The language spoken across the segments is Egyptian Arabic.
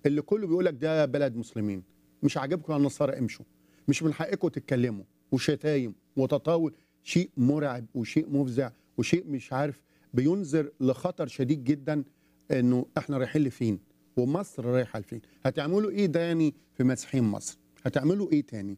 اللي كله بيقول لك ده بلد مسلمين مش عاجبكم يا النصارى امشوا مش من حقكم تتكلموا وشتايم وتطاول شيء مرعب وشيء مفزع وشيء مش عارف بينذر لخطر شديد جدا انه احنا رايحين لفين ومصر رايحه لفين هتعملوا ايه تاني في مسيحيين مصر هتعملوا ايه تاني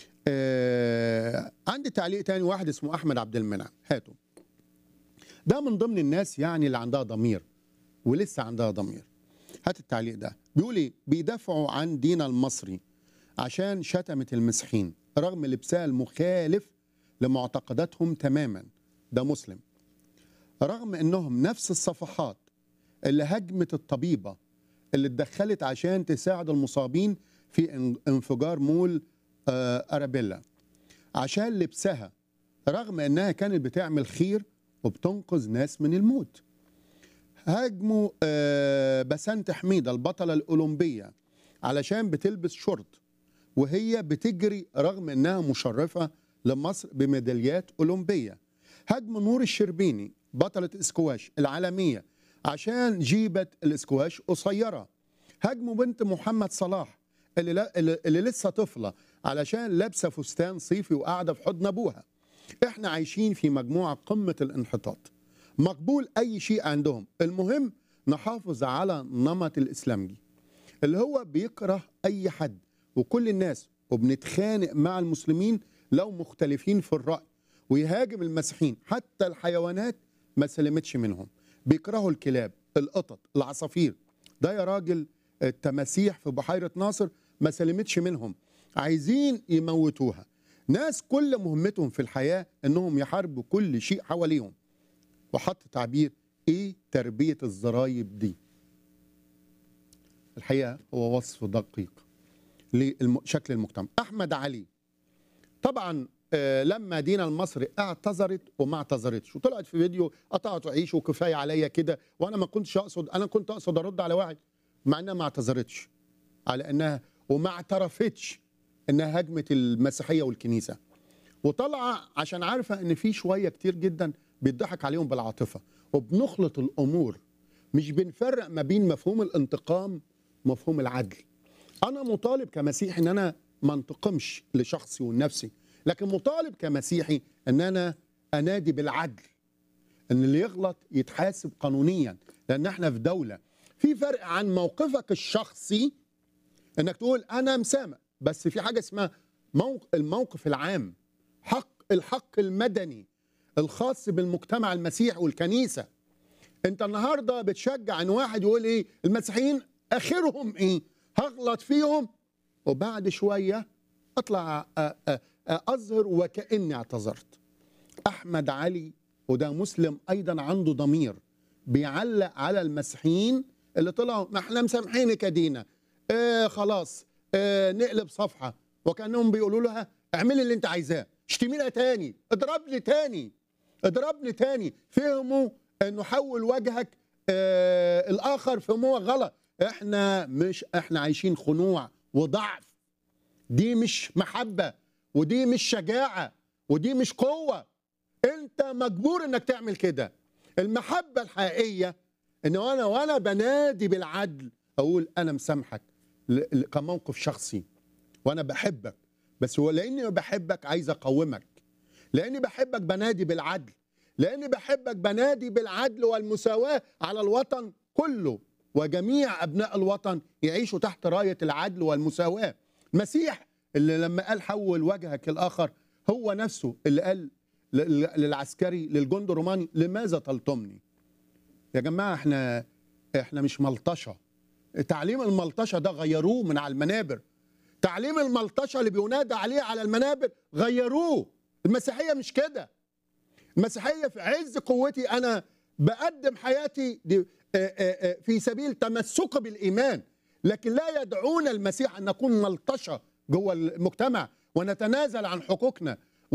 آه عندي تعليق تاني واحد اسمه احمد عبد المنعم هاته ده من ضمن الناس يعني اللي عندها ضمير ولسه عندها ضمير هات التعليق ده بيقول ايه بيدافعوا عن دينا المصري عشان شتمت المسيحيين رغم لبسها المخالف لمعتقداتهم تماما ده مسلم رغم انهم نفس الصفحات اللي هجمت الطبيبه اللي اتدخلت عشان تساعد المصابين في ان- انفجار مول آه، ارابيلا عشان لبسها رغم انها كانت بتعمل خير وبتنقذ ناس من الموت هاجموا آه، بسنت حميدة البطلة الأولمبية علشان بتلبس شورت وهي بتجري رغم انها مشرفة لمصر بميداليات أولمبية هاجموا نور الشربيني بطلة اسكواش العالمية عشان جيبت الاسكواش قصيرة هاجموا بنت محمد صلاح اللي, لا اللي اللي لسه طفلة علشان لابسة فستان صيفي وقاعدة في حضن أبوها احنا عايشين في مجموعة قمة الانحطاط مقبول أي شيء عندهم المهم نحافظ على نمط الإسلامي اللي هو بيكره أي حد وكل الناس وبنتخانق مع المسلمين لو مختلفين في الرأي ويهاجم المسيحيين حتى الحيوانات ما سلمتش منهم بيكرهوا الكلاب القطط العصافير ده يا راجل التماسيح في بحيرة ناصر ما سلمتش منهم عايزين يموتوها ناس كل مهمتهم في الحياة انهم يحاربوا كل شيء حواليهم وحط تعبير ايه تربية الزرايب دي الحقيقة هو وصف دقيق لشكل المجتمع احمد علي طبعا آه، لما دينا المصري اعتذرت وما اعتذرتش وطلعت في فيديو قطعت عيش وكفايه عليا كده وانا ما كنتش اقصد انا كنت اقصد ارد على واحد مع انها ما اعتذرتش على انها وما اعترفتش انها هجمت المسيحيه والكنيسه وطالعه عشان عارفه ان في شويه كتير جدا بيضحك عليهم بالعاطفه وبنخلط الامور مش بنفرق ما بين مفهوم الانتقام ومفهوم العدل انا مطالب كمسيحي ان انا ما انتقمش لشخصي ولنفسي لكن مطالب كمسيحي ان انا انادي بالعدل ان اللي يغلط يتحاسب قانونيا لان احنا في دوله في فرق عن موقفك الشخصي انك تقول انا مسامح بس في حاجه اسمها موق... الموقف العام حق الحق المدني الخاص بالمجتمع المسيحي والكنيسه انت النهارده بتشجع ان واحد يقول ايه المسيحيين اخرهم ايه هغلط فيهم وبعد شويه اطلع أ- أ- اظهر وكاني اعتذرت احمد علي وده مسلم ايضا عنده ضمير بيعلق على المسيحيين اللي طلعوا ما احنا مسامحينك يا دينا آه خلاص آه نقلب صفحه وكانهم بيقولوا لها اعملي اللي انت عايزاه اشتمينا تاني اضربني تاني اضربني تاني فهموا انه حول وجهك آه الاخر فهموه غلط احنا مش احنا عايشين خنوع وضعف دي مش محبه ودي مش شجاعه ودي مش قوه انت مجبور انك تعمل كده المحبه الحقيقيه ان انا وانا بنادي بالعدل اقول انا مسامحك ل- ل- كموقف شخصي وانا بحبك بس هو لاني بحبك عايز اقومك لاني بحبك بنادي بالعدل لاني بحبك بنادي بالعدل والمساواه على الوطن كله وجميع ابناء الوطن يعيشوا تحت رايه العدل والمساواه المسيح اللي لما قال حول وجهك الاخر هو نفسه اللي قال ل- ل- للعسكري للجند الروماني لماذا تلطمني يا جماعه احنا احنا مش ملطشه تعليم الملطشه ده غيروه من على المنابر تعليم الملطشه اللي بينادى عليه على المنابر غيروه المسيحيه مش كده المسيحيه في عز قوتي انا بقدم حياتي دي- آه، آه، آه، في سبيل تمسك بالايمان لكن لا يدعون المسيح ان نكون ملطشه جوه المجتمع ونتنازل عن حقوقنا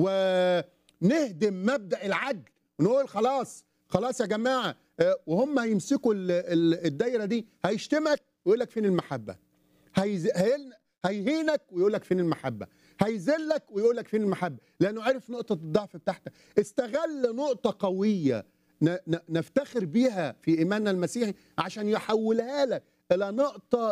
ونهدم مبدا العدل ونقول خلاص خلاص يا جماعه آه، وهم هيمسكوا ال- ال- الدايره دي هيشتمك ويقول لك فين المحبه هيز... هيل... هيهينك ويقول لك فين المحبه هيذلك ويقول لك فين المحبه لانه عرف نقطه الضعف بتاعتك استغل نقطه قويه ن... ن... نفتخر بيها في ايماننا المسيحي عشان يحولها لك الى نقطه